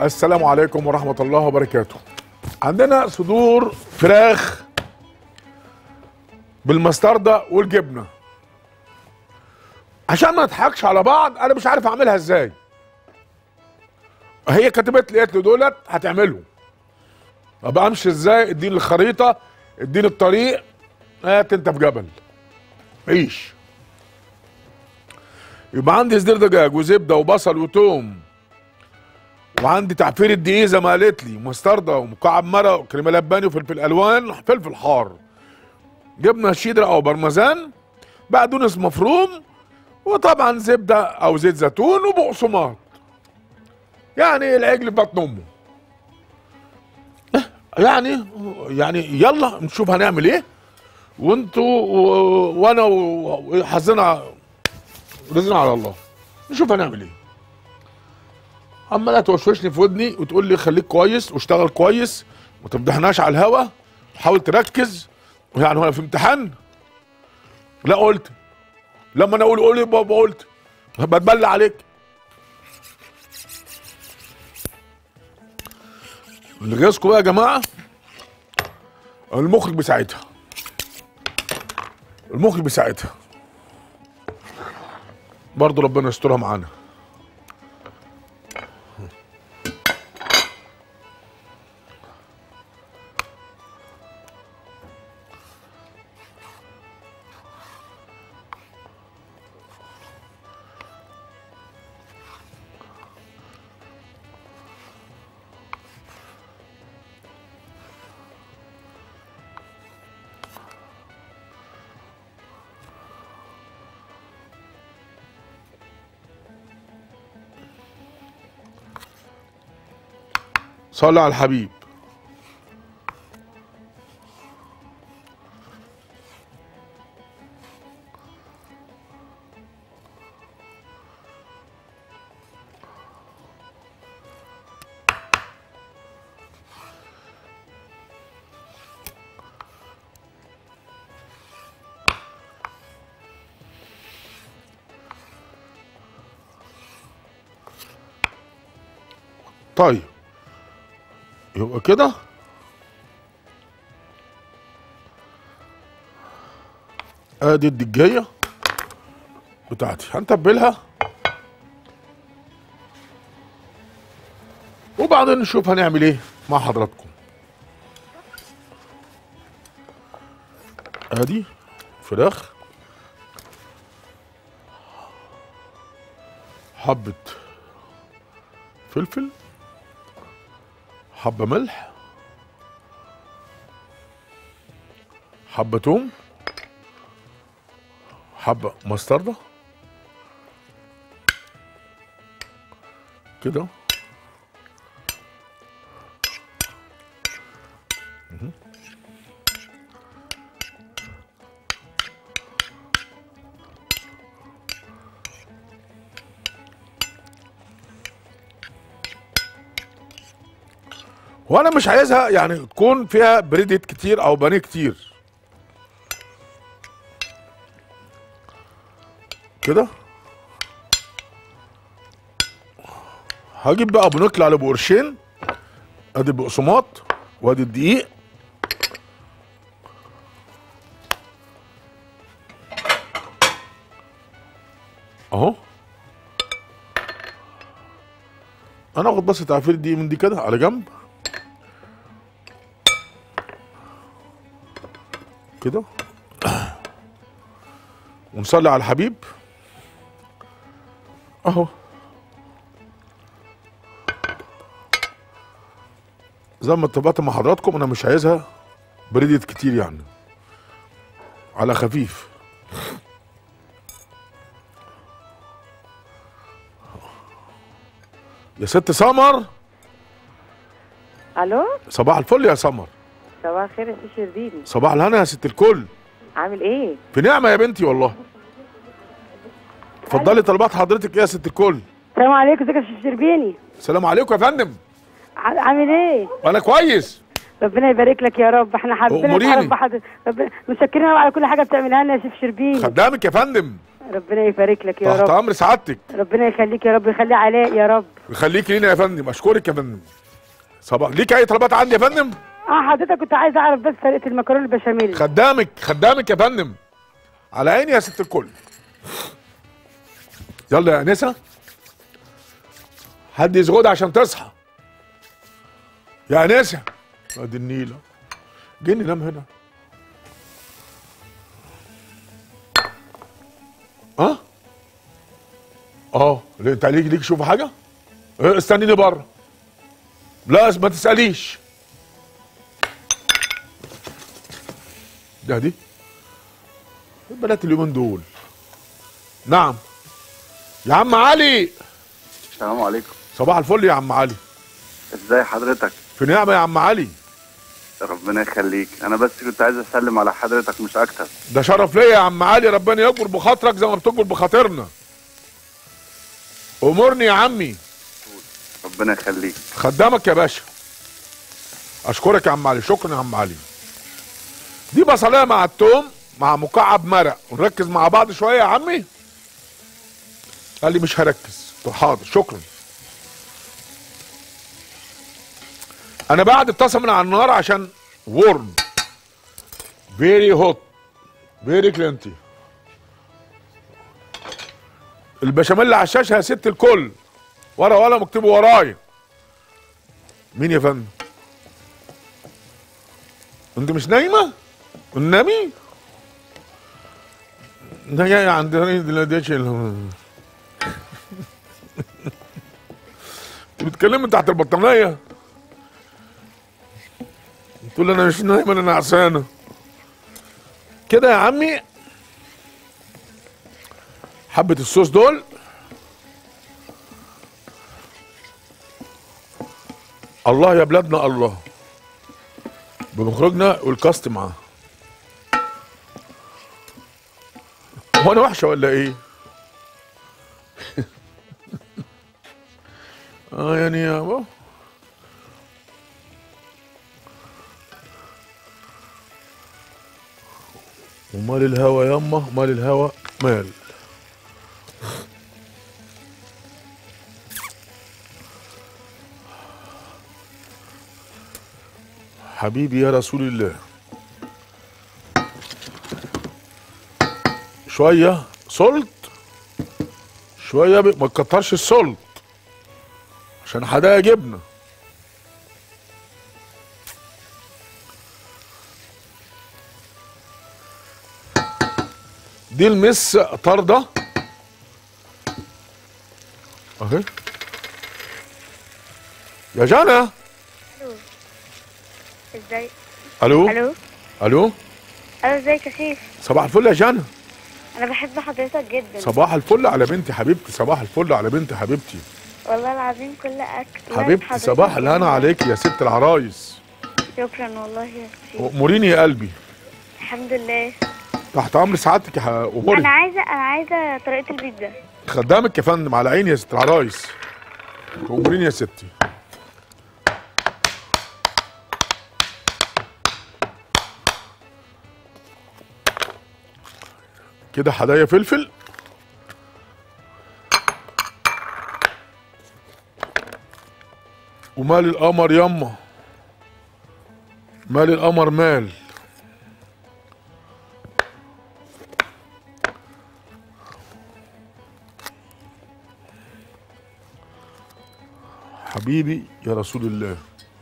السلام عليكم ورحمة الله وبركاته عندنا صدور فراخ بالمستردة والجبنة عشان ما نضحكش على بعض انا مش عارف اعملها ازاي هي كتبت لي قالت لي دولت هتعملهم طب امشي ازاي اديني الخريطة اديني الطريق هات انت في جبل عيش يبقى عندي صدر دجاج وزبدة وبصل وتوم وعندي تعفير الدقيق زي ما قالت لي مستردة ومكعب مرق وكريمه لباني وفلفل الوان فلفل حار جبنه شيدر او برمجان بقدونس مفروم وطبعا زبده او زيت زيتون وبقسماط يعني العجل في بطن امه يعني يعني يلا نشوف هنعمل ايه وانتوا و- وانا و- وحظنا رزقنا على الله نشوف هنعمل ايه عماله توشوشني في ودني وتقول لي خليك كويس واشتغل كويس وما تمدحناش على الهوا حاول تركز يعني وانا في امتحان لا قلت لما انا اقول قول يبقى يبقى قلت بتبلع عليك اللي غيظكم بقى يا جماعه المخرج بساعتها المخرج بساعتها برضه ربنا يسترها معانا صلى على الحبيب طيب يبقى كده ادي الدجايه بتاعتي هنتبلها وبعدين نشوف هنعمل ايه مع حضراتكم ادي فراخ حبه فلفل حبة ملح حبة توم حبة مستردة كده مهم. وانا مش عايزها يعني تكون فيها بريدت كتير او بانيه كتير كده هجيب بقى بنكل على بقرشين ادي البقسماط وادي الدقيق اهو انا اخد بس تعفير الدقيق من دي كده على جنب كده ونصلي على الحبيب اهو زي ما اتفقت مع حضراتكم انا مش عايزها بريدت كتير يعني على خفيف يا ست سمر الو صباح الفل يا سمر صباح الخير يا سي شربيني صباح الهنا يا ست الكل عامل ايه في نعمه يا بنتي والله اتفضلي طلبات حضرتك ايه يا ست الكل السلام عليكم ازيك يا سي شربيني السلام عليكم يا فندم ع- عامل ايه انا كويس ربنا يبارك لك يا رب احنا حابين أموريني. نتعرف بحضرتك ربنا متشكرين قوي على كل حاجه بتعملها لنا يا شيف شربين خدامك يا فندم ربنا يبارك لك يا تحت رب امر سعادتك ربنا يخليك يا رب يخلي علاء يا رب يخليك لينا يا فندم اشكرك يا فندم صباح ليك اي طلبات عندي يا فندم اه حضرتك كنت عايز اعرف بس طريقه المكرونه البشاميل خدامك خدامك يا فندم على عيني يا ست الكل يلا يا انسه حد يزغد عشان تصحى يا انسه ادي النيله جني نام هنا اه اه ليه انت ليك ليك شوف حاجه اه استنيني بره لا ما تساليش ده دي البنات اليومين دول نعم يا عم علي السلام عليكم صباح الفل يا عم علي ازاي حضرتك في نعمه يا عم علي ربنا يخليك انا بس كنت عايز اسلم على حضرتك مش اكتر ده شرف ليا يا عم علي ربنا يكبر بخاطرك زي ما بتكبر بخاطرنا امرني يا عمي ربنا يخليك خدامك يا باشا اشكرك يا عم علي شكرا يا عم علي دي بصلايه مع التوم مع مكعب مرق ونركز مع بعض شويه يا عمي قال لي مش هركز قلت له حاضر شكرا انا بعد الطاسه من على النار عشان ورم فيري هوت فيري كلينتي البشاميل على الشاشه يا ست الكل ورا ولا مكتوب ورايا مين يا فندم انت مش نايمه النبي ده جاي عند دلوقتي انت بتكلمي تحت البطانيه تقول لي انا مش نايمه انا نعسانه كده يا عمي حبه الصوص دول الله يا بلادنا الله بمخرجنا والكاست معاه هو انا وحشه ولا ايه؟ اه يعني يا بابا ومال الهوى يما مال الهوى مال حبيبي يا رسول الله شوية سلط شوية ب... ما تكترش السلط عشان حدايا جبنة دي المس طردة اهي يا جانا ازاي الو الو الو الو ازيك يا شيف صباح الفل يا جانا انا بحب حضرتك جدا صباح الفل على بنتي حبيبتي صباح الفل على بنتي حبيبتي والله العظيم كل اكل حبيبتي حضرتك صباح الهنا جميل. عليك يا ست العرايس شكرا والله يا شيف اموريني يا قلبي الحمد لله تحت امر سعادتك يا ح- انا اموري عايزه انا عايزه طريقه البيتزا خدامك يا فندم على عيني يا ست العرايس اموريني يا ستي كده حدايا فلفل ومال القمر يما مال القمر مال حبيبي يا رسول الله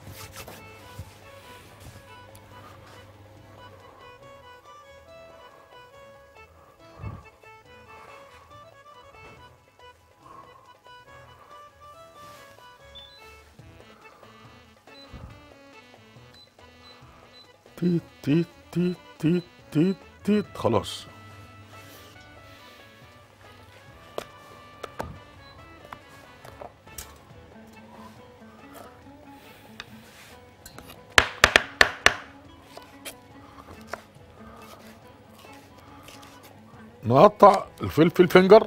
تيت تيت تيت تيت تيت تيت خلاص نقطع الفلفل فينجر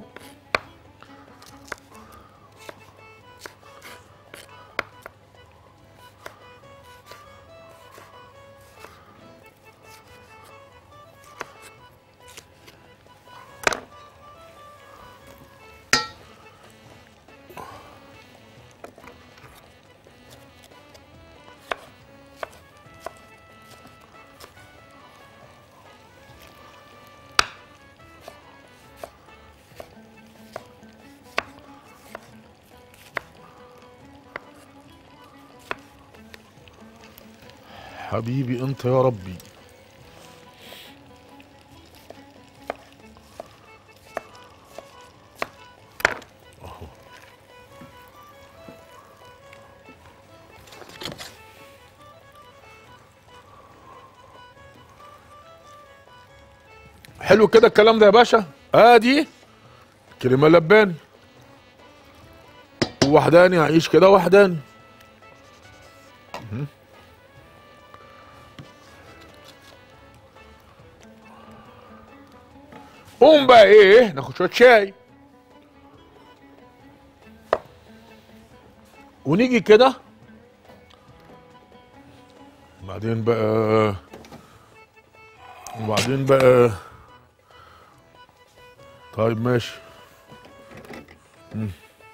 حبيبي انت يا ربي أهو. حلو كده الكلام ده يا باشا ادي كريمه لباني وحداني هعيش كده وحداني مهم. قوم بقى ايه ناخد شويه شاي ونيجي كده بعدين بقى وبعدين بقى طيب ماشي مم.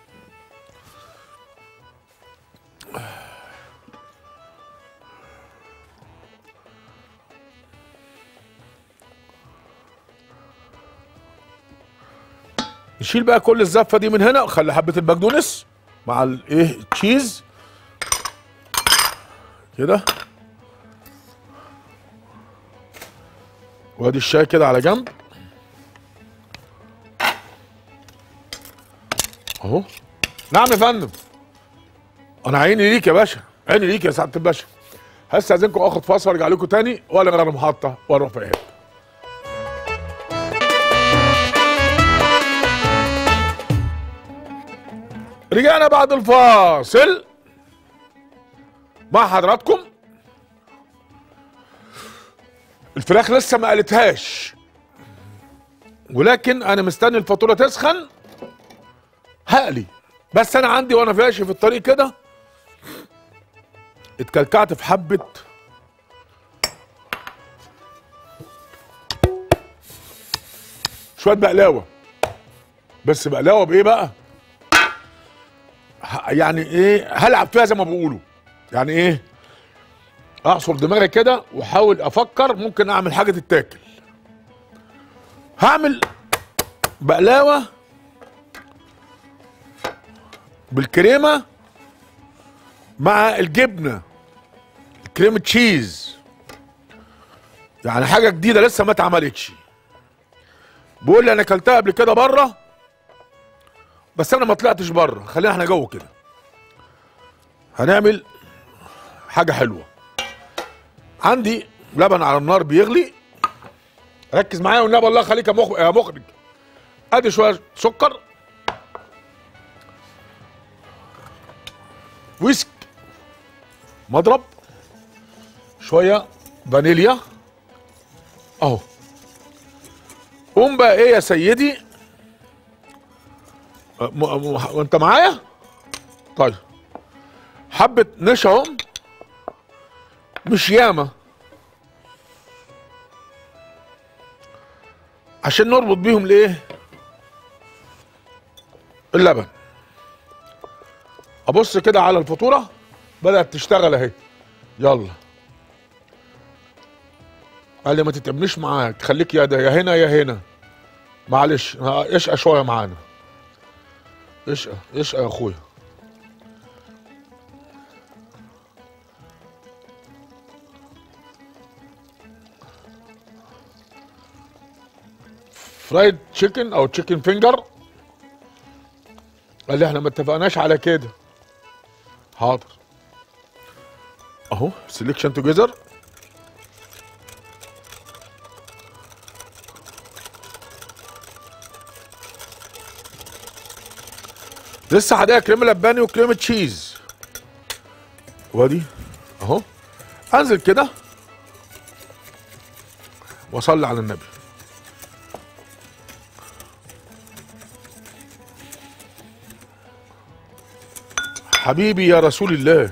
نشيل بقى كل الزفه دي من هنا وخلي حبه البقدونس مع الايه التشيز كده وادي الشاي كده على جنب اهو نعم يا فندم انا عيني ليك يا باشا عيني ليك يا سعاده الباشا هستاذنكم اخد فاصل وارجع لكم تاني ولا غير المحطه واروح في ايه رجعنا بعد الفاصل مع حضراتكم الفراخ لسه ما قالتهاش ولكن انا مستني الفاتوره تسخن هقلي بس انا عندي وانا ماشي في الطريق كده اتكلكعت في حبه شويه بقلاوه بس بقلاوه بايه بقى ه- يعني ايه هلعب فيها زي ما بيقولوا يعني ايه اعصر دماغي كده واحاول افكر ممكن اعمل حاجه تتاكل هعمل بقلاوه بالكريمه مع الجبنه كريمه تشيز يعني حاجه جديده لسه ما اتعملتش بيقول لي انا اكلتها قبل كده بره بس انا ما طلعتش بره خلينا احنا جوه كده هنعمل حاجه حلوه عندي لبن على النار بيغلي ركز معايا والنبي الله يخليك يا مخ- يا مخرج ادي شويه سكر ويسك مضرب شويه فانيليا اهو قوم بقى ايه يا سيدي م- م- وانت معايا طيب حبه نشا اهم مش ياما عشان نربط بيهم الايه اللبن ابص كده على الفاتوره بدات تشتغل اهي يلا قال لي ما تتعبنيش معاك خليك يا ده يا هنا يا هنا معلش ها، اشقى شويه معانا اشقى اشقى يا اخويا فرايد تشيكن او تشيكن فينجر قال لي احنا ما اتفقناش على كده حاضر اهو سيلكشن توجذر لسه هديها كريمه لباني وكريمه تشيز وادي اهو انزل كده واصلي على النبي حبيبي يا رسول الله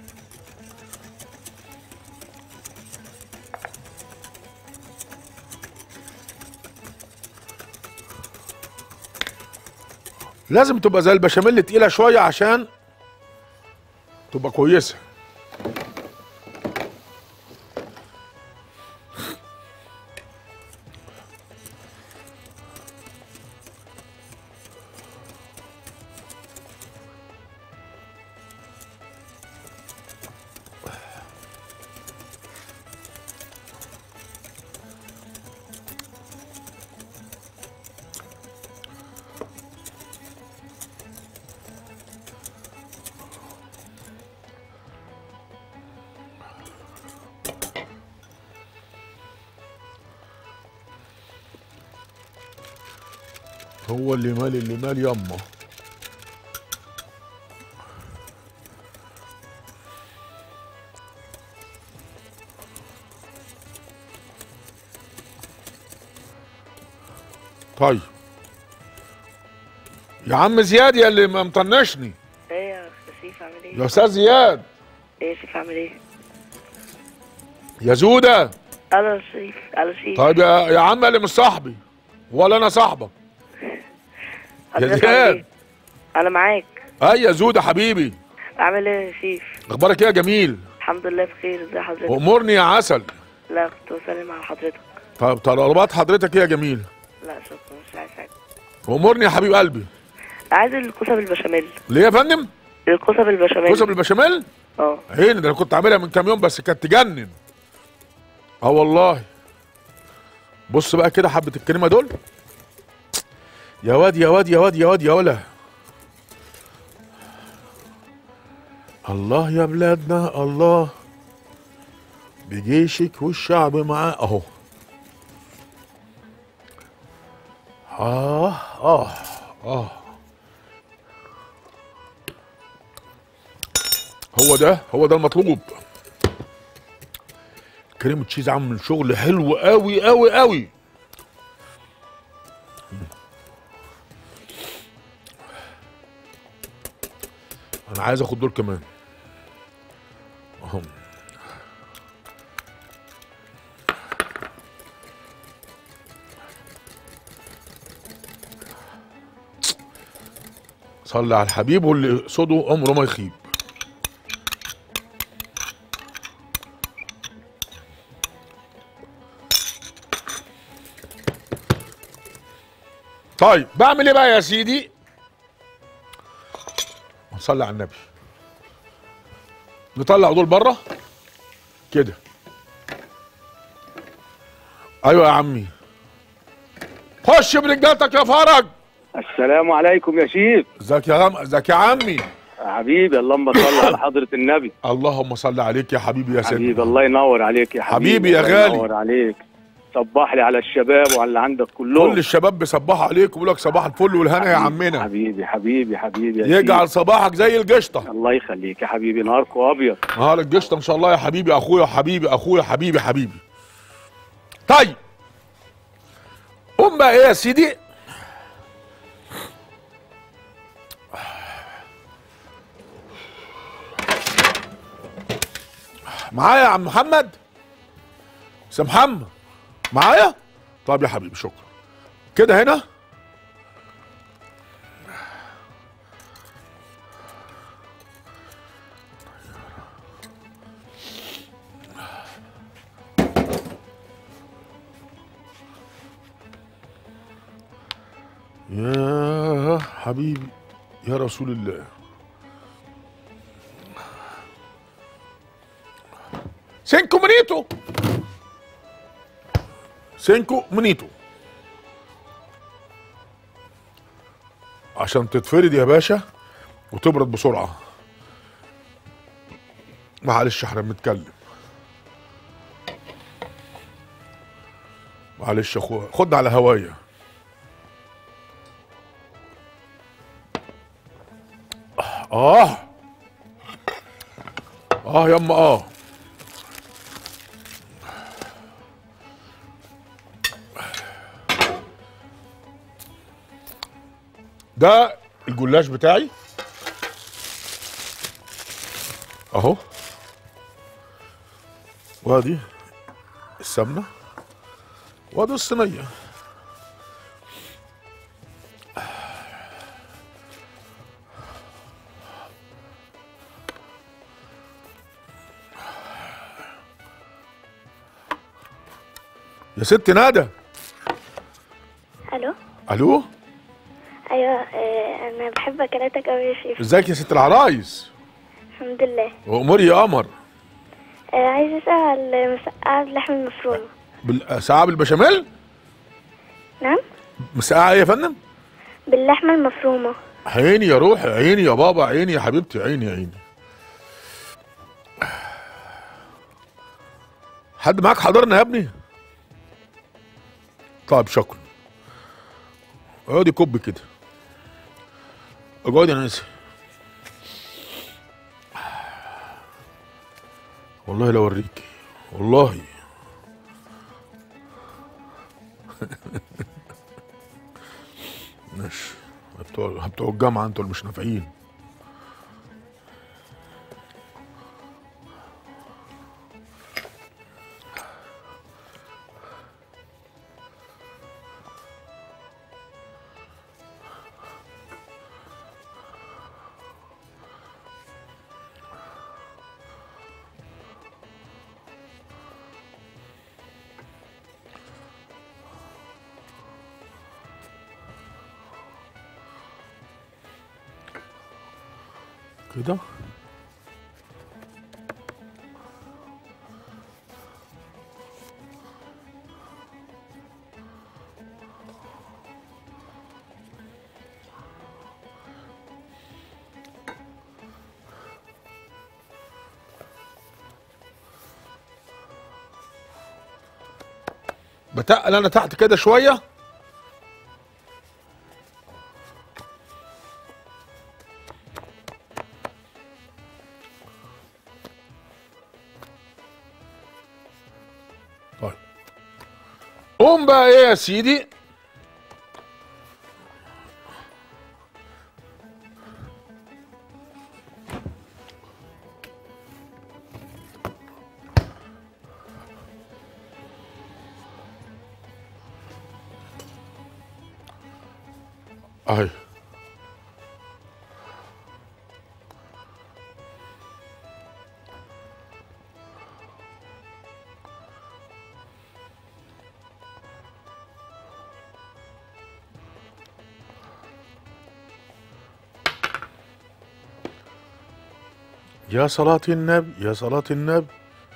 لازم تبقى زي البشاميل تقيله شويه عشان تبقى كويسه هو اللي مال اللي مال يما طيب يا عم زياد يا اللي ما مطنشني ايه يا سيف عامل ايه؟ يا استاذ زياد ايه يا سيف عامل ايه؟ يا زوده الو يا سيف الو سيف طيب يا يا عم اللي مش صاحبي ولا انا صاحبك حضرتك زياد. عامل ايه؟ انا معاك اي يا زوده حبيبي عامل ايه يا سيف؟ اخبارك ايه يا جميل الحمد لله بخير ازي حضرتك؟ امورني يا عسل لا كنت بسلم على حضرتك طب طلبات حضرتك ايه يا جميل لا شكرا مش عايز حاجه امورني يا حبيب قلبي عايز الكوسه بالبشاميل ليه يا فندم الكوسه بالبشاميل كوسه بالبشاميل اه عيني ده انا كنت عاملها من كام يوم بس كانت تجنن اه والله بص بقى كده حبه الكريمه دول يا واد يا واد يا واد يا واد يا ولا الله يا بلادنا الله بجيشك والشعب معاه اهو اه اه اه هو ده هو ده المطلوب كريم تشيز عامل شغل حلو قوي قوي قوي انا عايز اخد دول كمان اهم صلي على الحبيب واللي صوده عمره ما يخيب طيب بعمل ايه بقى يا سيدي نصلي على النبي نطلع دول بره كده ايوه يا عمي خش برجالتك يا فرج السلام عليكم يا شيف ازيك يا غم ازيك يا عمي حبيبي اللهم صل على حضرة النبي اللهم صل عليك يا حبيبي يا سيدي حبيبي الله ينور عليك يا حبيبي حبيبي يا الله غالي. ينور عليك صبح لي على الشباب وعلى اللي عندك كلهم كل الشباب بيصبحوا عليك ويقول لك صباح الفل والهنا يا عمنا حبيبي حبيبي حبيبي يا يجعل صباحك زي القشطه شيف. الله يخليك يا حبيبي نهاركم ابيض نهار القشطه ان شاء الله يا حبيبي اخويا حبيبي اخويا حبيبي حبيبي طيب قوم بقى ايه يا سيدي معايا يا عم محمد سي محمد معايا طب يا حبيبي شكرا كده هنا يا حبيبي يا رسول الله سينكو منيتو سينكو منيتو عشان تتفرد يا باشا وتبرد بسرعة معلش احنا بنتكلم معلش يا اخويا خدنا على هوايه اه اه يما اه ده الجلاش بتاعي اهو وادي السمنه وادي الصينيه يا ست ندى الو الو ايوه آه، انا بحب اكلاتك قوي يا شيف ازيك يا ست العرايس الحمد لله واموري يا قمر آه، عايز اسال على مسقعه اللحم المفرومه بالساعة بالبشاميل نعم مسقعة ايه يا فندم باللحمه المفرومه عيني يا روحي عيني يا بابا عيني يا حبيبتي عيني عيني حد معاك حضرنا يا ابني طيب شكرا اقعدي كب كده اقعدي يا نانسي والله لو اوريكي والله ماشي بتوع بتوع الجامعه انتوا اللي مش نافعين كده بتقل انا تحت كده شويه طيب قوم بقى ايه يا سيدي اهي يا صلاة النبي يا صلاة النبي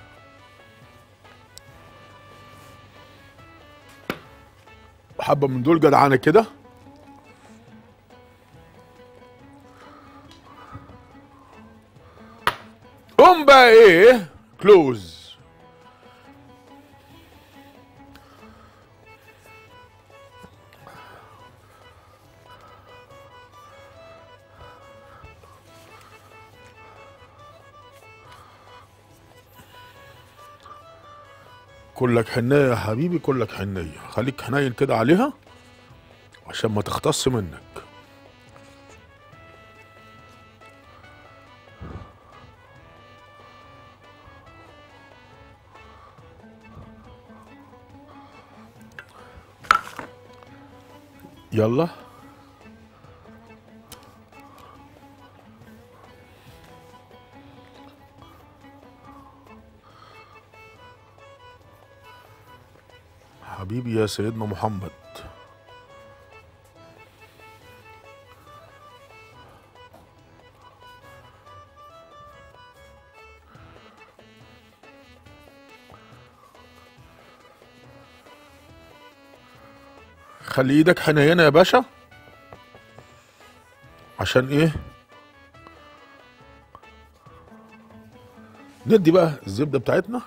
حبة من دول جدعانة كده قوم بقى ايه كلوز كلك حنية يا حبيبي كلك حنية خليك حنين كده عليها عشان ما تختص منك يلا حبيبي يا سيدنا محمد خلي ايدك حنينه يا باشا عشان ايه ندي بقى الزبده بتاعتنا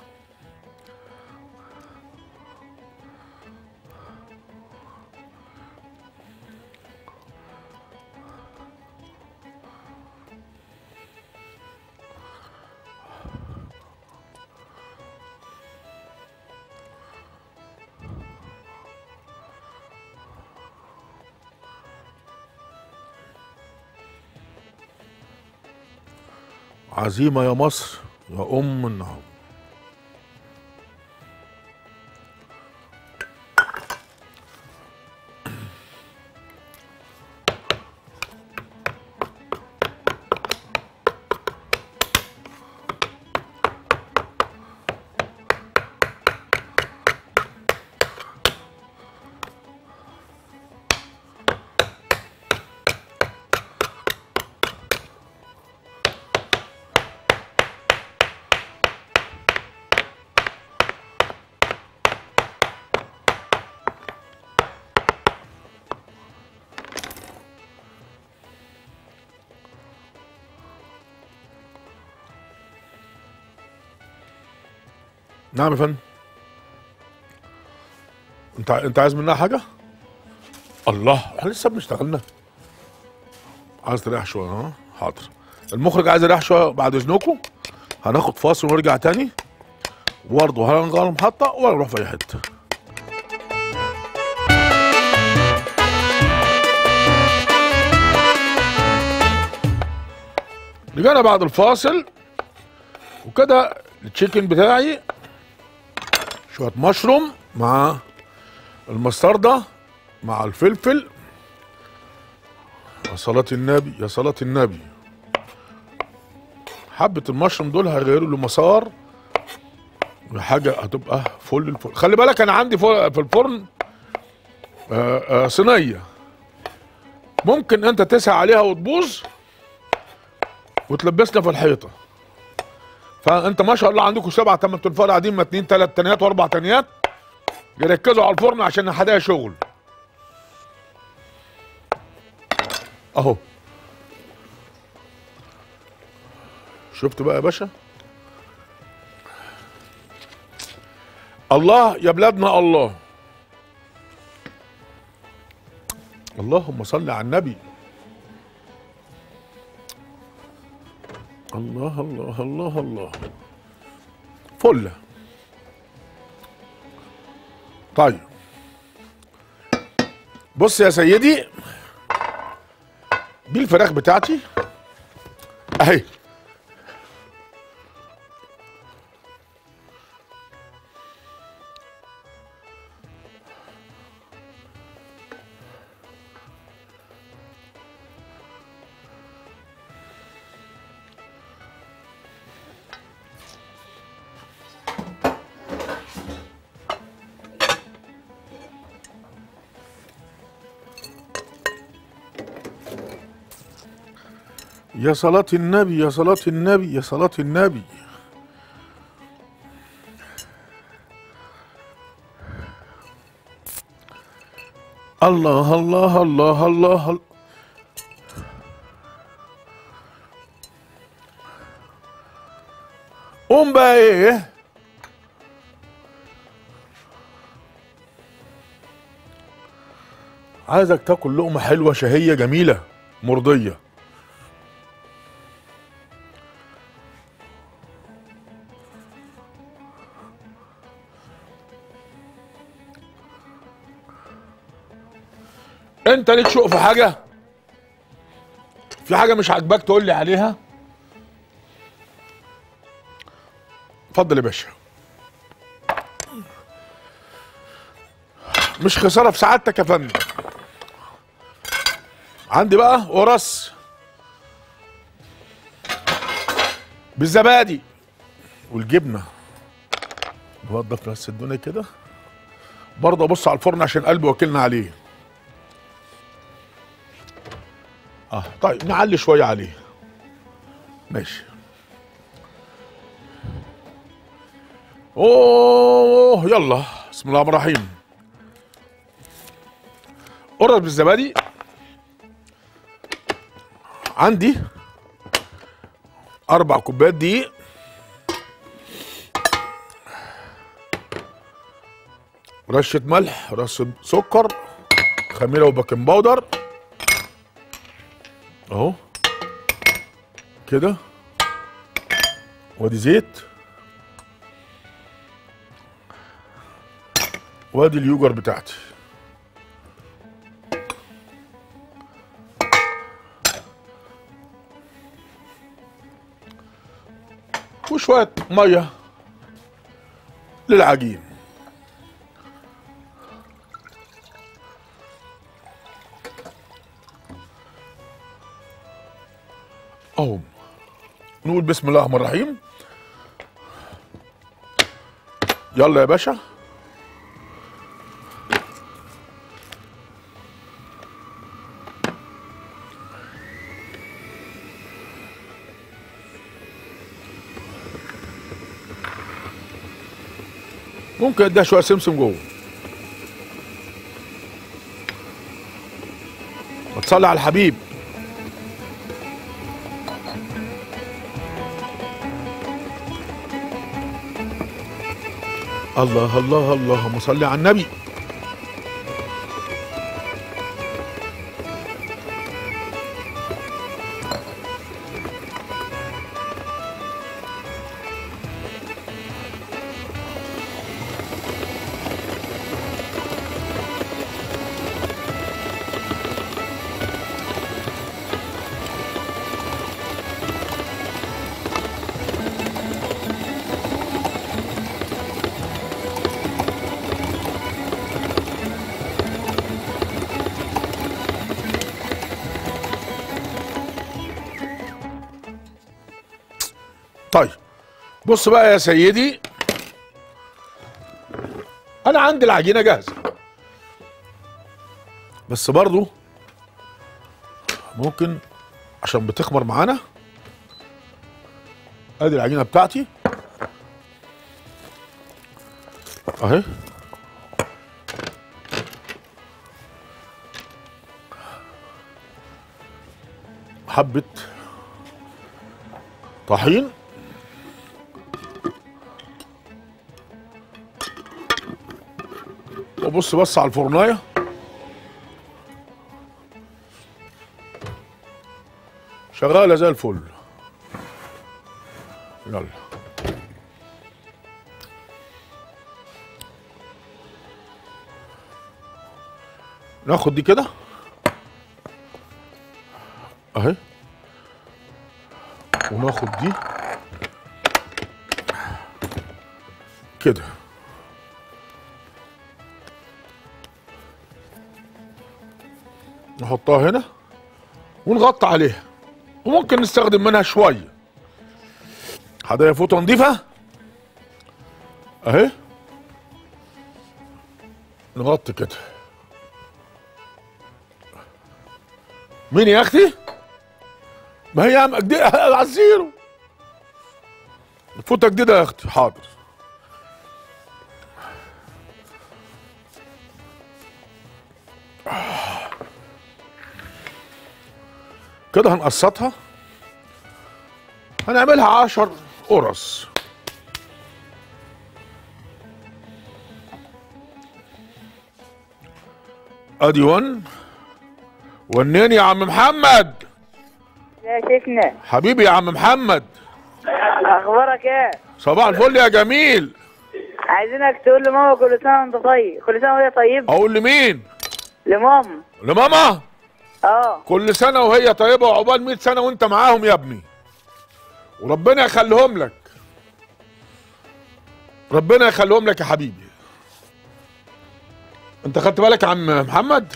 عزيمة يا مصر يا أم النعم نعم يا فندم انت انت عايز منها حاجة؟ الله احنا لسه بنشتغلنا عايز تريح شويه ها حاضر المخرج عايز يريح شويه بعد اذنكم هناخد فاصل ونرجع تاني برضه هنغير المحطه ولا نروح في اي حته رجعنا بعد الفاصل وكده التشيكن بتاعي شويه مشروم مع المستردة مع الفلفل يا صلاة النبي يا صلاة النبي حبة المشروم دول هيغيروا له مسار حاجة هتبقى فل الفل خلي بالك أنا عندي فل- في الفرن آه، آه، صينية ممكن أنت تسعى عليها وتبوظ وتلبسنا في الحيطة فأنت ما شاء الله عندكم سبعة تمن تنفار قاعدين ما اتنين تلات تنيات وأربع تنيات يركزوا على الفرن عشان هدايا شغل اهو شفت بقى يا باشا الله يا بلادنا الله اللهم صل على النبي الله الله الله الله فله طيب بص يا سيدي دي الفراخ بتاعتي اهي يا صلاة النبي يا صلاة النبي يا صلاة النبي الله الله الله الله ال- قوم بقى ايه عايزك تاكل لقمة حلوة شهية جميلة مرضية انت ليك شوق في حاجه في حاجه مش عاجباك تقول لي عليها اتفضل يا باشا مش خساره في سعادتك يا فندم عندي بقى قرص بالزبادي والجبنه نوضف بس الدنيا كده برضه ابص على الفرن عشان قلبي وكلنا عليه اه طيب نعلي شويه عليه ماشي اوه يلا بسم الله الرحمن الرحيم قرص بالزبادي عندي اربع كوبايات دقيق رشه ملح رشه سكر خميره وبيكنج باودر اهو كده وادي زيت وادي اليوجر بتاعتي وشوية مية للعجين اهو نقول بسم الله الرحمن الرحيم يلا يا باشا ممكن اديها شويه سمسم جوه وتصلي على الحبيب الله الله اللهم صل على النبي طيب بص بقى يا سيدي انا عندي العجينه جاهزه بس برضو ممكن عشان بتخمر معانا ادي العجينه بتاعتي اهي حبه طحين وبص بس على الفرنايه شغاله زي الفل يلا ناخد دي كده اهي وناخد دي كده نحطها هنا ونغطي عليها وممكن نستخدم منها شويه هدايا فوطه نضيفه اهي نغطي كده مين يا اختي ما هي عم جديدة على الزيرو فوطه جديده يا اختي حاضر كده هنقسطها هنعملها عشر قرص ادي ون ونين يا عم محمد يا شيخنا حبيبي يا عم محمد اخبارك ايه صباح الفل يا جميل عايزينك تقول لماما كل سنه وانت طيب كل سنه وهي طيبه اقول لمين لماما لماما اه كل سنه وهي طيبه وعقبال 100 سنه وانت معاهم يا ابني وربنا يخليهم لك ربنا يخليهم لك يا حبيبي انت خدت بالك يا عم محمد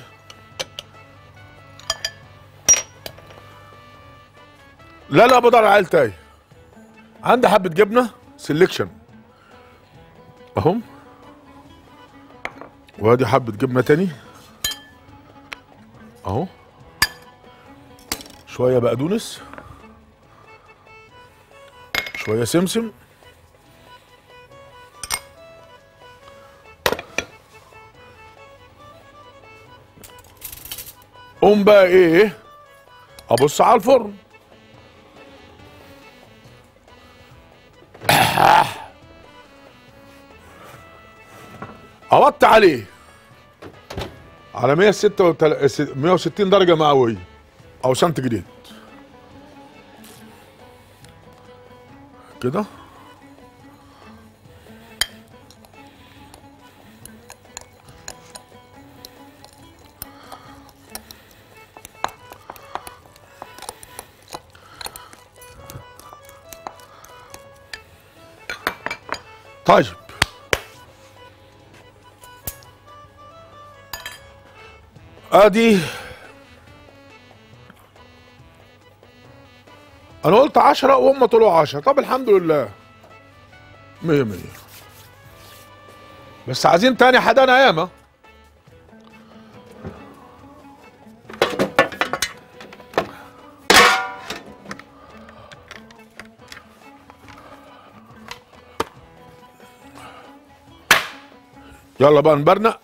لا لا بدر على عيلتي عندي حبه جبنه سيلكشن اهم وادي حبه جبنه تاني اهو شويه بقدونس شويه سمسم قوم بقى ايه ابص على الفرن اوطي عليه على 166 160 درجه مئويه او سنتيجريد كده طيب ادي انا قلت عشرة وهم طلعوا عشرة طب الحمد لله مية مية بس عايزين تاني حدانا ياما يلا بقى نبرنق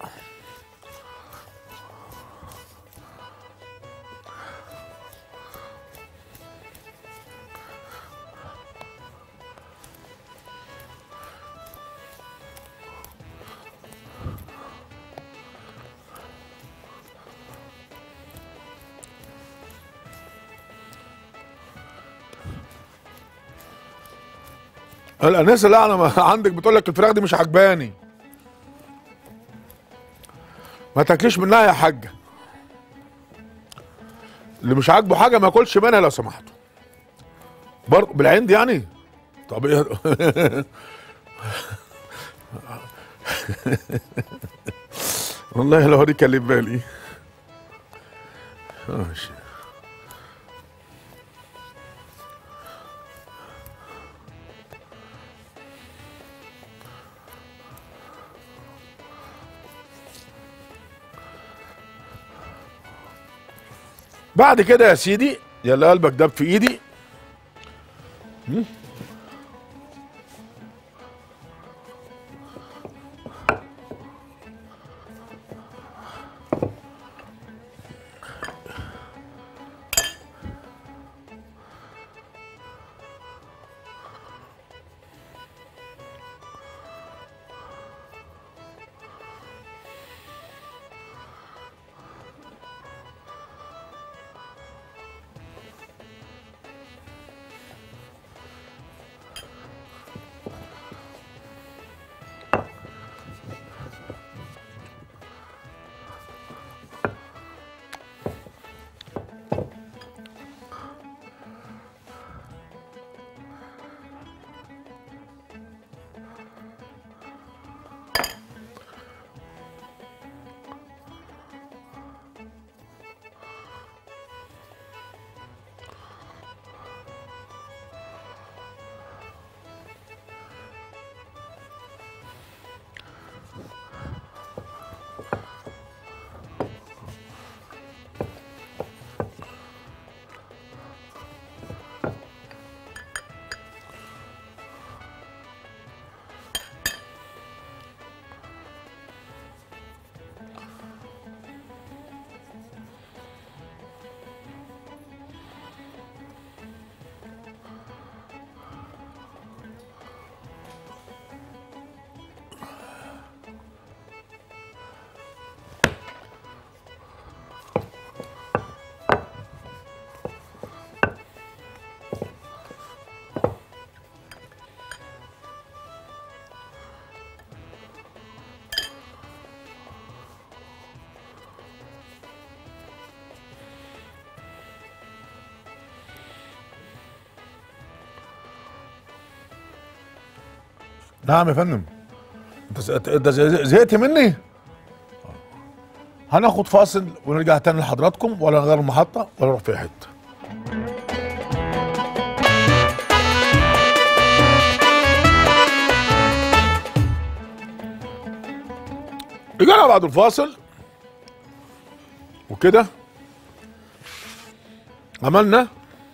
هلا الناس اللي انا عندك بتقول لك الفراخ دي مش عجباني ما تاكليش منها يا حاجه اللي مش عاجبه حاجه ما ياكلش منها لو سمحتوا برضه بالعند يعني طب ايه والله لو هوريك اللي في بالي ماشي بعد كده يا سيدي يا اللي قلبك دب في ايدي مم. نعم يا فندم انت ز- انت ز- زهقت مني هناخد فاصل ونرجع تاني لحضراتكم ولا نغير المحطة ولا نروح في حتة رجعنا بعد الفاصل وكده عملنا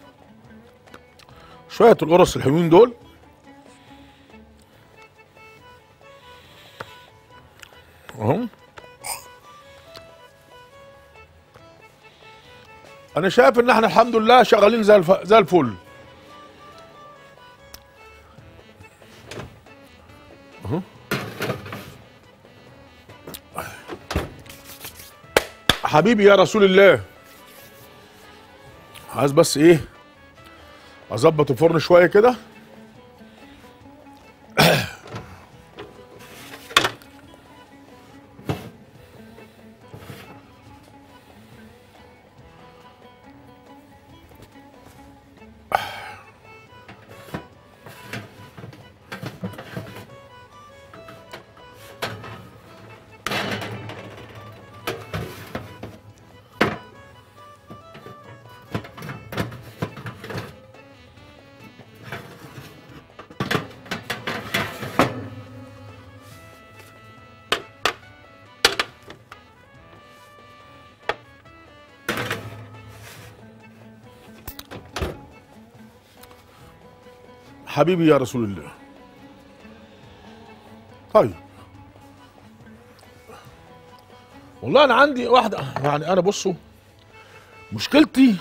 شوية القرص الحلوين دول اهو انا شايف ان احنا الحمد لله شغالين زي الف... زي الفل اهو حبيبي يا رسول الله عايز بس ايه اظبط الفرن شويه كده حبيبي يا رسول الله طيب والله انا عندي واحده يعني انا بصوا مشكلتي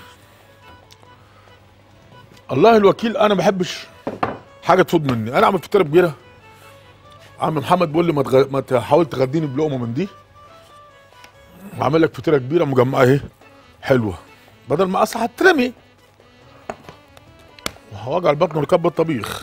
الله الوكيل انا ما بحبش حاجه تفوت مني انا اعمل فطيره كبيره عم محمد بيقول لي ما, تغ... ما تحاول تغديني بلقمه من دي وعامل لك فطيره كبيره مجمعه اهي حلوه بدل ما اصلا هترمي وجع البطن وركب الطبيخ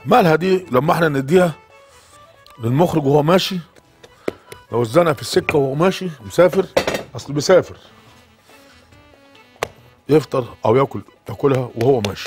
مالها دي لما احنا نديها للمخرج وهو ماشي لو اتزنق في السكه وهو ماشي مسافر اصل بيسافر يفطر او ياكل ياكلها وهو ماشي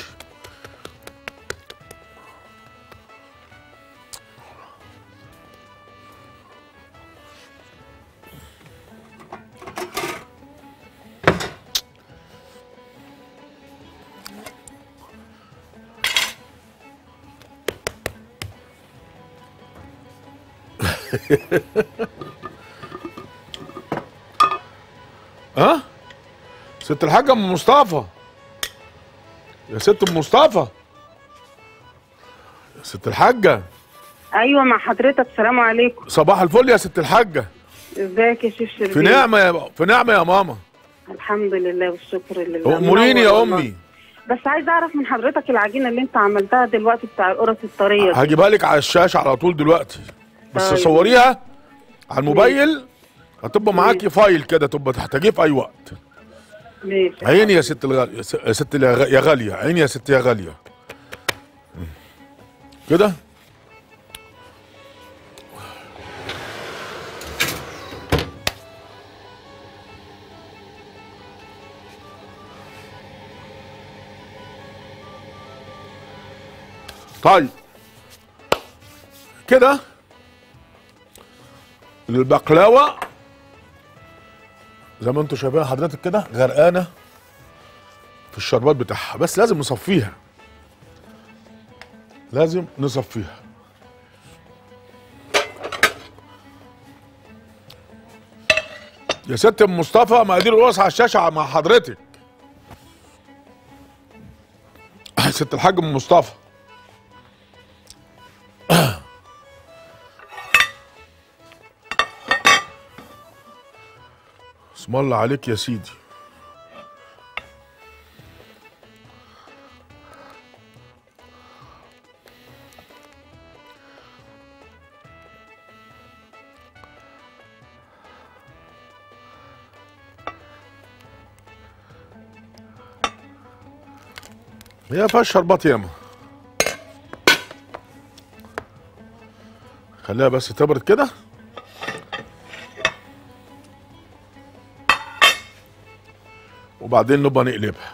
ها ست الحاجة ام مصطفى يا ست ام مصطفى يا ست الحاجة ايوه مع حضرتك السلام عليكم صباح الفل يا ست الحاجة ازيك يا شيف شربين في نعمة يا في نعمة يا ماما الحمد لله والشكر لله اموريني منور يا والله. امي بس عايز اعرف من حضرتك العجينه اللي انت عملتها دلوقتي بتاع القرص الطريه دي. هجيبها لك على الشاشة على طول دلوقتي بس طيب. صوريها على الموبايل هتبقى معاكي فايل كده تبقى تحتاجيه في اي وقت ماشي عيني يا ست الغالية يا ست يا غ- يا غالية عيني يا ست يا غالية كده طيب كده البقلاوة زي ما انتم شايفين حضرتك كده غرقانه في الشربات بتاعها بس لازم نصفيها لازم نصفيها يا ست ام مصطفى مقادير القرص على الشاشه مع حضرتك ست الحاج ام مصطفى اسم الله عليك يا سيدي هي فيها شربات ياما خليها بس تبرد كده وبعدين نبقى نقلبها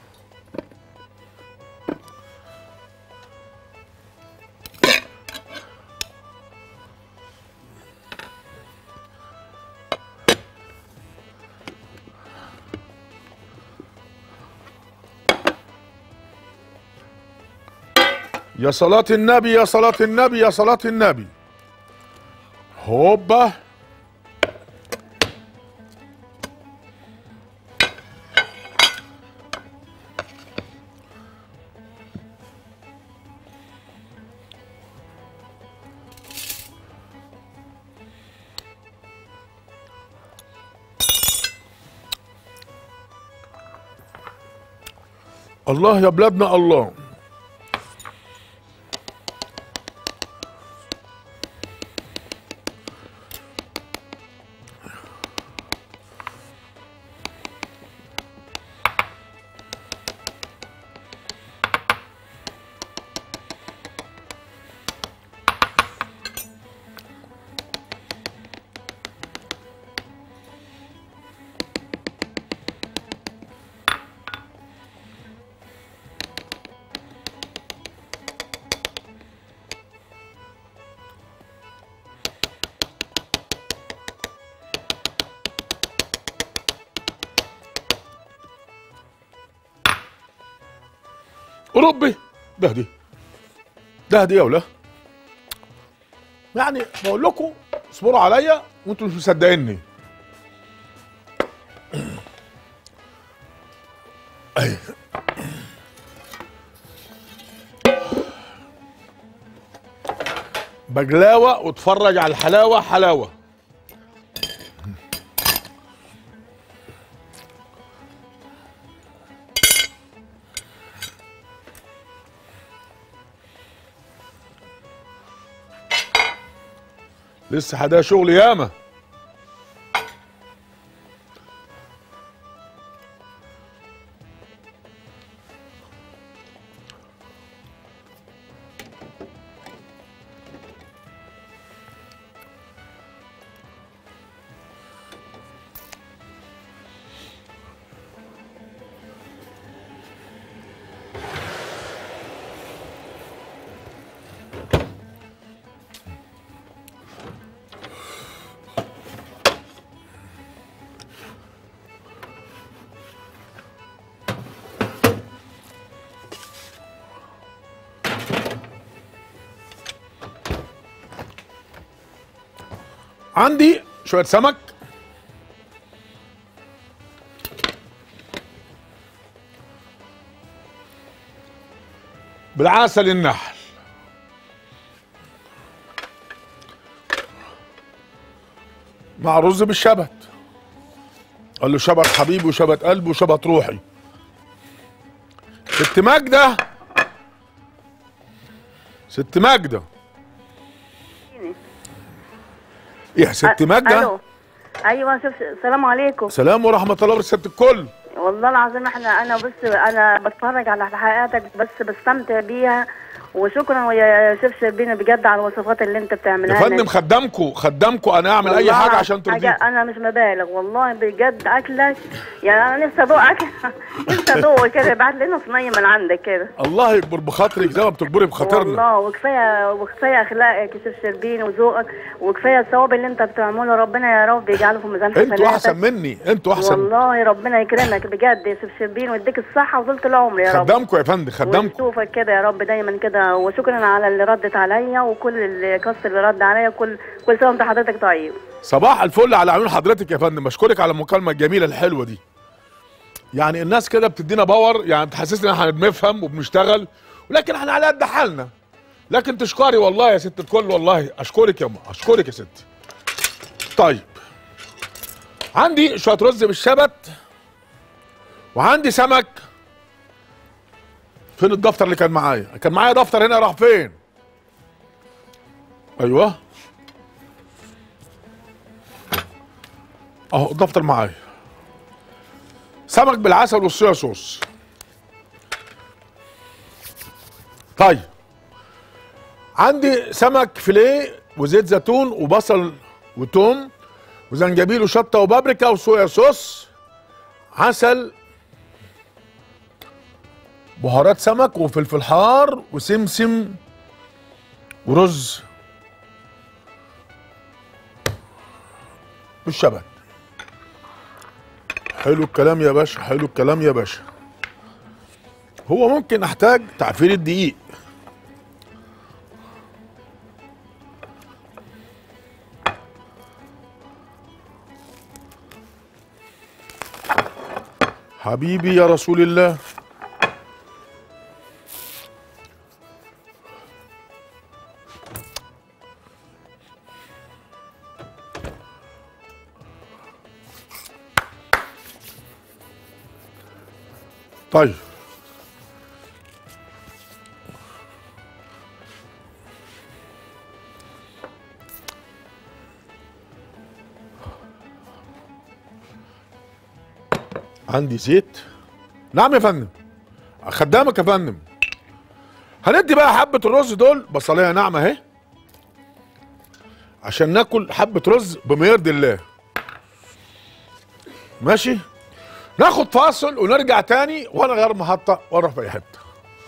يا صلاة النبي يا صلاة النبي يا صلاة النبي هوبا الله يا بلادنا الله اوروبي ده دي ده دي يا ولا يعني بقول لكم اصبروا عليا وانتوا مش مصدقيني أي. بجلاوه واتفرج على الحلاوه حلاوه لسه حدا شغل ياما عندي شويه سمك بالعسل النحل مع رز بالشبت قال له شبت حبيبي وشبت قلبي وشبت روحي ست ماجدة ست ماجدة ايه ست ماجدة الو ايوه شوف السلام عليكم سلام ورحمة الله وبركاته ست الكل والله العظيم احنا انا بس انا بتفرج على حلقاتك بس بستمتع بيها وشكرا يا شيف شربيني بجد على الوصفات اللي انت يا بتعملها فندم لي. خدامكم خدامكم انا اعمل اي والله حاجة عشان حاجة ترضيكم انا مش مبالغ والله بجد اكلك يعني انا نفسي ادوق اكل نفسي ادوق كده ابعت لنا صينيه من عندك كده الله يكبر بخاطرك زي ما بتكبري بخاطرنا والله وكفايه وكفايه اخلاقك يا شيف شربيني وذوقك وكفايه الثواب اللي انت بتعمله ربنا يا رب يجعله في ميزان حسناتك انتوا احسن مني انتوا احسن والله ربنا يكرمك بجد يا شيف شربين ويديك الصحة وطولة العمر يا رب خدامكم يا فندم خدامكم ونشوفك كده يا رب دايما كده وشكرا على اللي ردت عليا وكل الكاست اللي رد عليا كل كل سنة وانت حضرتك طيب صباح الفل على عيون حضرتك يا فندم بشكرك على المكالمه الجميله الحلوه دي يعني الناس كده بتدينا باور يعني بتحسسنا ان احنا بنفهم وبنشتغل ولكن احنا على قد حالنا لكن تشكري والله يا ست الكل والله اشكرك يا ام اشكرك يا ستي طيب عندي شويه رز بالشبت وعندي سمك فين الدفتر اللي كان معايا كان معايا دفتر هنا راح فين ايوه اهو الدفتر معايا سمك بالعسل والصويا صوص طيب عندي سمك فيليه وزيت زيتون وبصل وتوم وزنجبيل وشطه وبابريكا وصويا صوص عسل بهارات سمك وفلفل حار وسمسم ورز بالشبت حلو الكلام يا باشا حلو الكلام يا باشا هو ممكن احتاج تعفير الدقيق حبيبي يا رسول الله طيب عندي زيت نعم يا فندم خدامك يا فندم هندي بقى حبة الرز دول بصلاية ناعمة اهي عشان ناكل حبة رز بما يرضي الله ماشي ناخد فاصل ونرجع تاني ولا غير محطة ونروح في أي حتة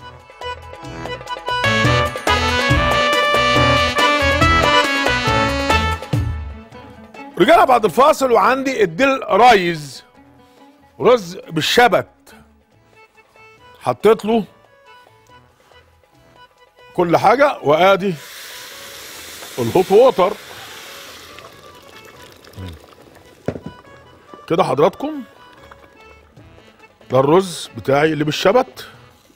رجعنا بعد الفاصل وعندي الدل رايز رز بالشبت حطيت له كل حاجة وادي الهوت ووتر كده حضراتكم ده الرز بتاعي اللي بالشبت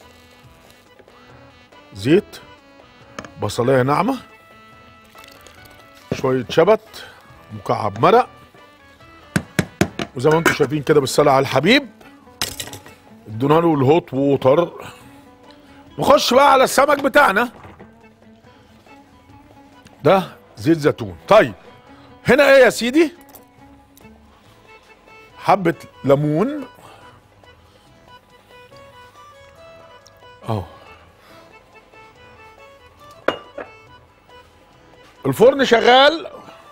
زيت بصلايه ناعمه شويه شبت مكعب مرق وزي ما انتم شايفين كده بالصلاه على الحبيب ادونا له الهوت ووتر نخش بقى على السمك بتاعنا ده زيت زيتون طيب هنا ايه يا سيدي حبه ليمون اهو الفرن شغال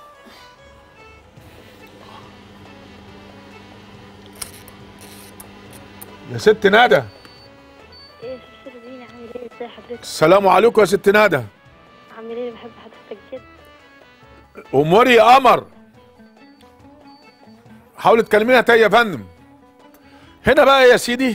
يا ست ندى ايه شوف شربيني عامل ايه ازاي حضرتك السلام عليكم يا ست ندى عامل ايه بحب حضرتك جدا اموري يا قمر حاول تكلمينها تاني يا فندم هنا بقى يا سيدي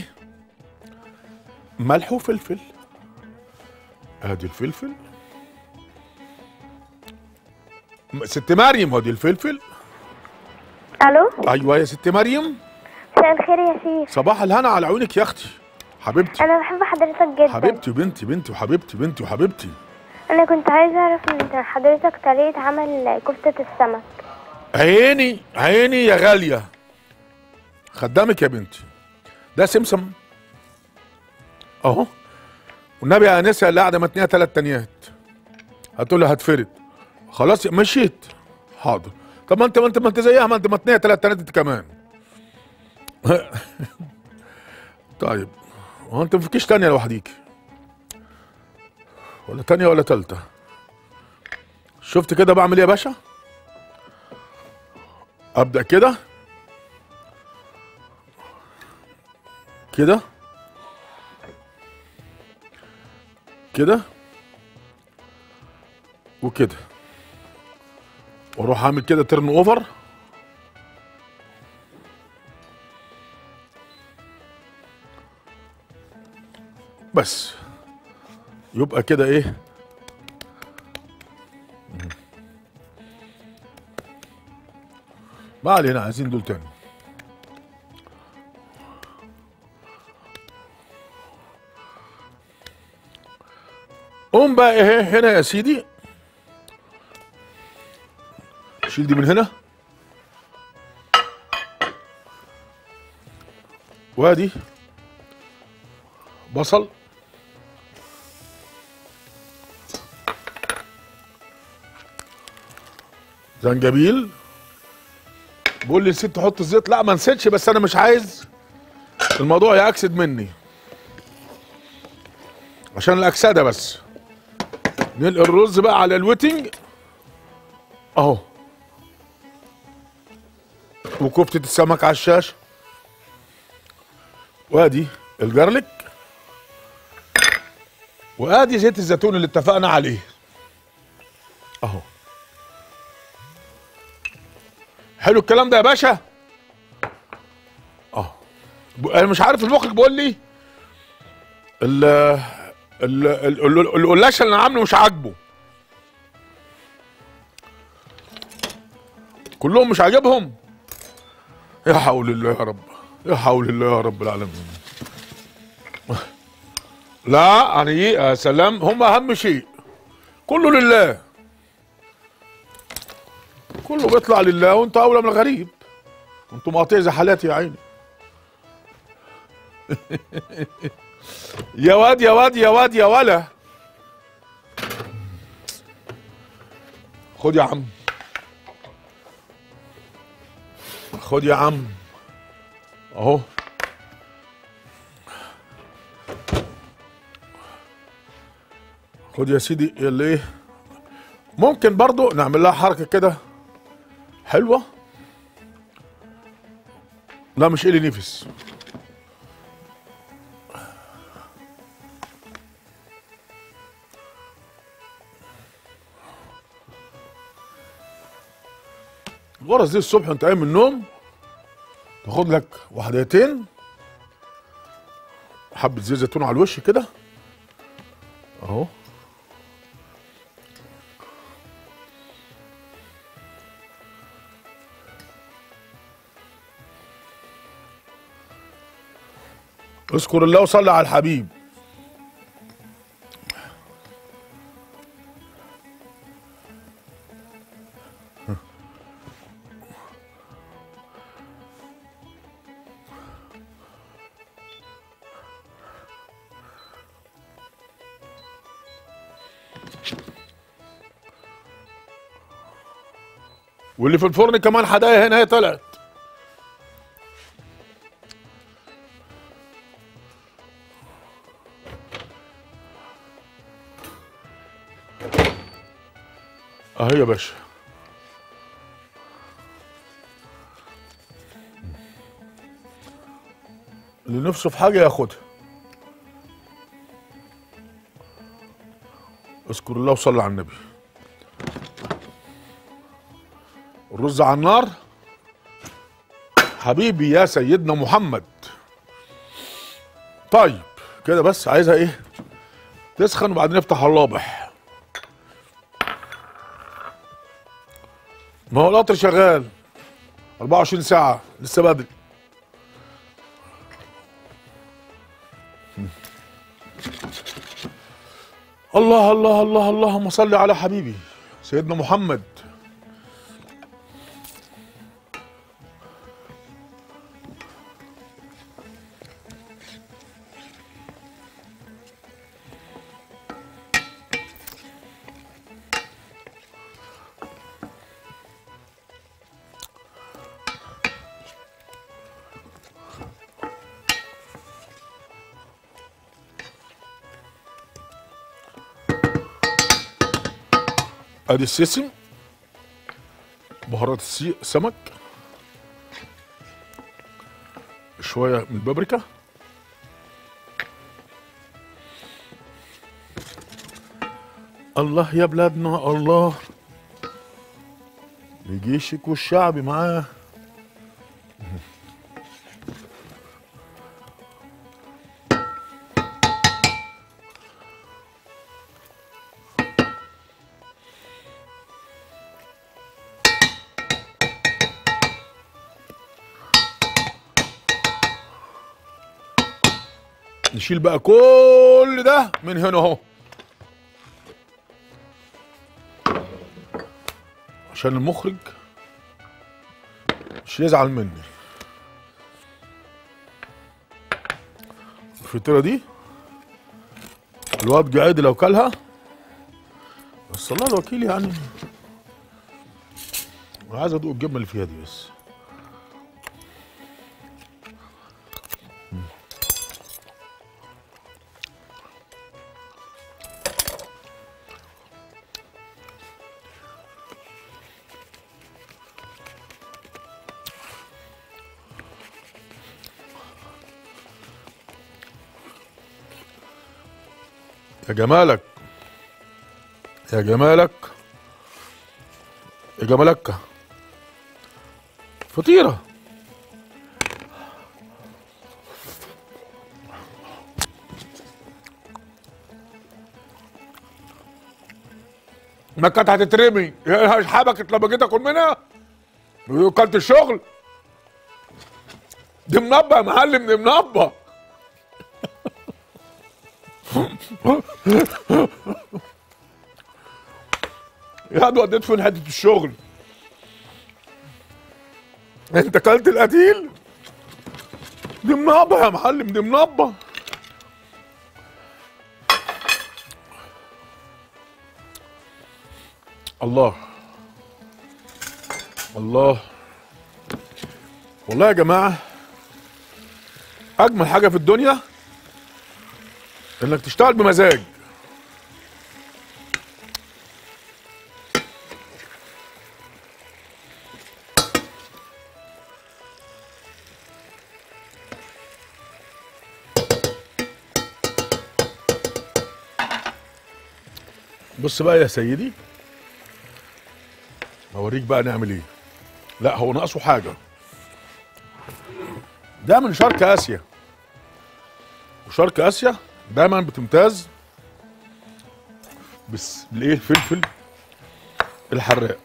ملح وفلفل ادي الفلفل م- ست مريم هو دي الفلفل الو ايوه يا ست مريم مساء الخير يا سيف صباح الهنا على عيونك يا اختي حبيبتي انا بحب حضرتك جدا حبيبتي وبنتي بنتي وحبيبتي بنتي وحبيبتي انا كنت عايزه اعرف من حضرتك طريقه عمل كفته السمك عيني عيني يا غاليه خدامك يا بنتي ده سمسم اهو والنبي يا انسه اللي قاعده متنيه ثلاث تانيات هتقول له هتفرد خلاص مشيت حاضر طب ما انت ما انت ما انت زيها ما انت متنيه ثلاث تانيات انت كمان طيب هو انت مفيكيش تانية لوحديك ولا تانية ولا تالتة شفت كده بعمل ايه يا باشا ابدا كده كده كده وكده واروح اعمل كده ترن اوفر بس يبقى كده ايه ما علينا عايزين دول تاني قوم بقى ايه هنا يا سيدي شيل دي من هنا وادي بصل زنجبيل بقول لي نسيت تحط الزيت لا ما نسيتش بس انا مش عايز الموضوع يأكسد مني عشان الاكسده بس نلقي الرز بقى على الويتنج اهو وكفتة السمك على الشاشة وادي الجارليك وادي زيت الزيتون اللي اتفقنا عليه اهو حلو الكلام ده يا باشا اه ب- انا مش عارف المخرج بيقول لي ال ال- ال- ال- القلاشه اللي انا عامله مش عاجبه كلهم مش عاجبهم يا حول الله يا رب يا حول الله يا رب العالمين لا يعني ايه يا سلام هم اهم شيء كله لله كله بيطلع لله وانت اولى من الغريب انتوا مقاطع زي حالاتي يا عيني يا واد يا واد يا واد يا ولا خد يا عم خد يا عم اهو خد يا سيدي اللي ايه ممكن برضو نعمل لها حركه كده حلوه لا مش إلي نفس الغرز دي الصبح وانت قايم من النوم تاخد لك وحدتين حبة زيت زيتون على الوش كده اهو اذكر الله وصلي على الحبيب واللي في الفرن كمان حدايا هنا هي طلعت اهي يا باشا اللي نفسه في حاجه ياخدها اذكر الله وصلي على النبي الرز على النار حبيبي يا سيدنا محمد طيب كده بس عايزها ايه تسخن وبعدين نفتح اللابح ما هو القطر شغال 24 ساعة لسه بدري الله الله الله اللهم صل على حبيبي سيدنا محمد ادي السيسم بهارات السي... السمك شويه من البابريكا الله يا بلادنا الله بجيشك والشعب معاه نشيل بقى كل ده من هنا اهو عشان المخرج مش يزعل مني الفطيره دي الواد جعيد لو كلها بس الله الوكيل يعني انا عايز ادوق الجبنه اللي فيها دي بس يا جمالك يا جمالك يا جمالك فطيرة ما كانت هتترمي يا حبكت لما جيت اكل منها وكلت الشغل دي منبه يا معلم دي منبه يا دي وديت فين حته الشغل انت كلت القتيل دي منبه يا معلم دي منبه الله الله والله يا جماعه اجمل حاجه في الدنيا انك تشتغل بمزاج بص بقى يا سيدي اوريك بقى نعمل ايه لا هو ناقصه حاجه ده من شرق اسيا وشرق اسيا دايما بتمتاز بس بالايه الفلفل الحراق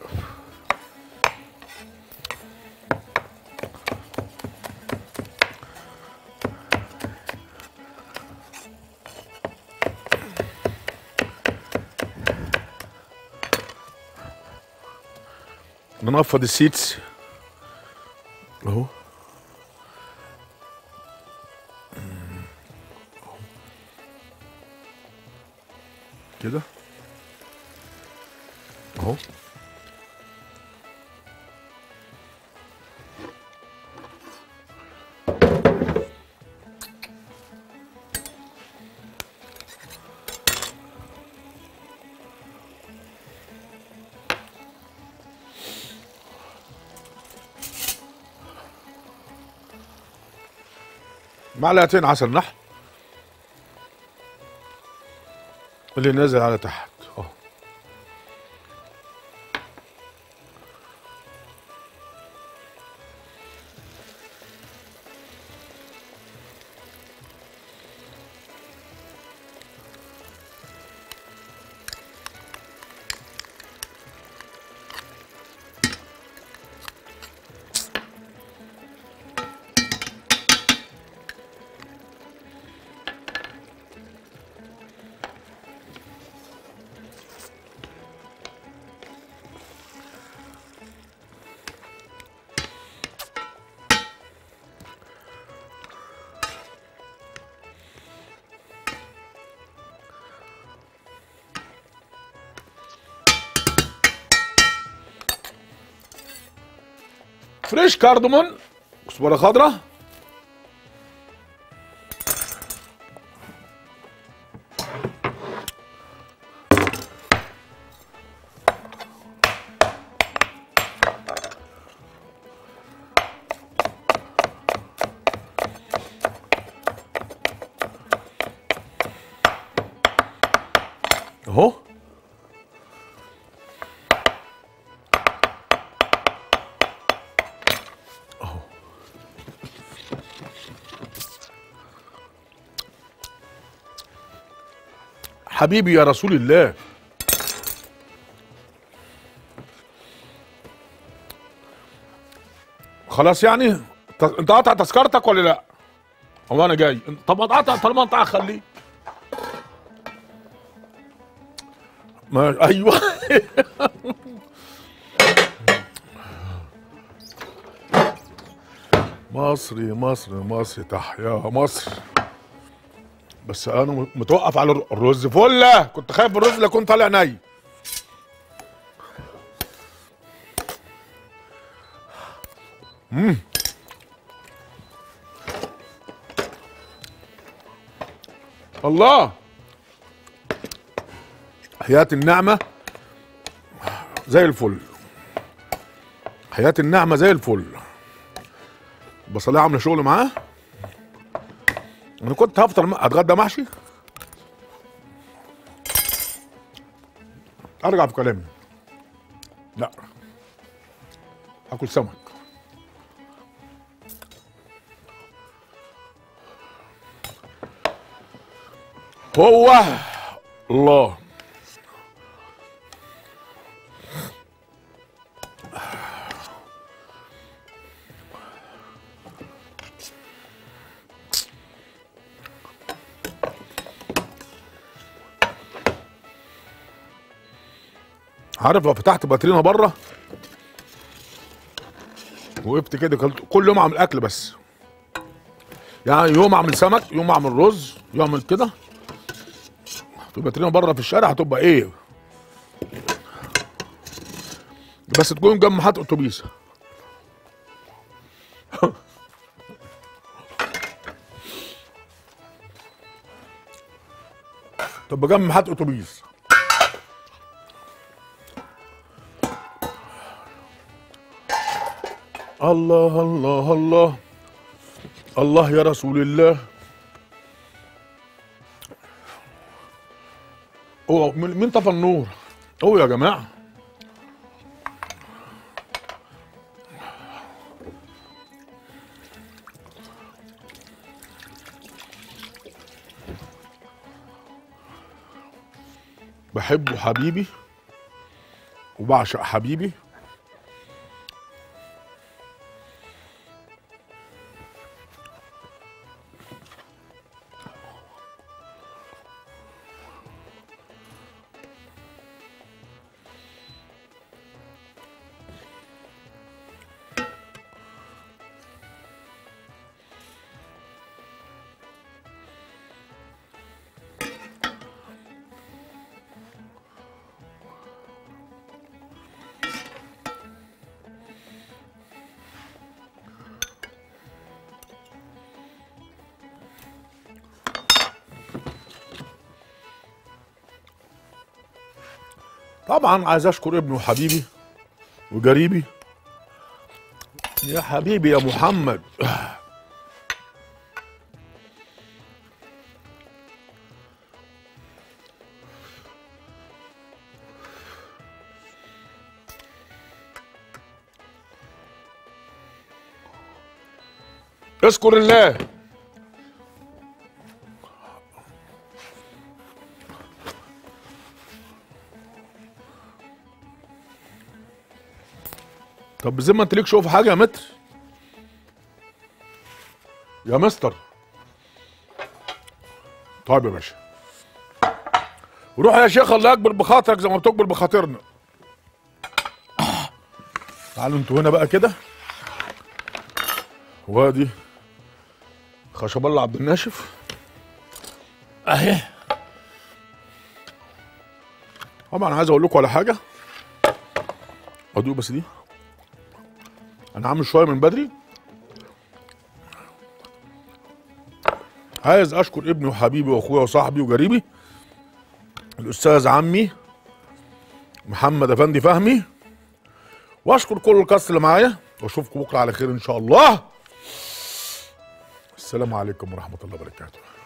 ننفض السيتس اهو كده اهو معلقتين عسل نحل اللي نازل على تحت اهو فريش كاردمون كزبره خضراء اهو حبيبي يا رسول الله خلاص يعني ت- انت قاطع تذكرتك ولا لا هو انا جاي طب ما تقطع طالما انت خليك ما ايوه مصري مصري مصري تحيا مصر بس انا متوقف على الر- الرز فله كنت خايف من الرز اللي يكون طالع ني مم. الله حياة النعمة زي الفل حياة النعمة زي الفل بصلية عاملة شغل معاه انا كنت هفطر م- اتغدى محشي ارجع في كلامي لا اكل سمك هو الله عارف لو فتحت باترينا بره وقفت كده كلت- كل يوم اعمل اكل بس يعني يوم اعمل سمك يوم اعمل رز يوم اعمل كده في باترينا بره في الشارع هتبقى ايه بس تكون جنب محطة اتوبيس تبقى جنب محطة اتوبيس الله الله الله الله يا رسول الله هو مين مين طفى النور هو يا جماعه بحبه حبيبي وبعشق حبيبي طبعا عايز اشكر ابني وحبيبي وجريبي يا حبيبي يا محمد اذكر الله طب بذمة انت ليك شوف حاجة يا متر يا مستر طيب يا باشا روح يا شيخ الله يكبر بخاطرك زي ما بتكبر بخاطرنا تعالوا انتوا هنا بقى كده وادي خشب الله عبد الناشف اهي طبعا عايز اقول لكم على حاجه ادوق بس دي انا عامل شويه من بدري عايز اشكر ابني وحبيبي واخويا وصاحبي وجريبي الاستاذ عمي محمد افندي فهمي واشكر كل الكاست اللي معايا واشوفكم بكره على خير ان شاء الله السلام عليكم ورحمه الله وبركاته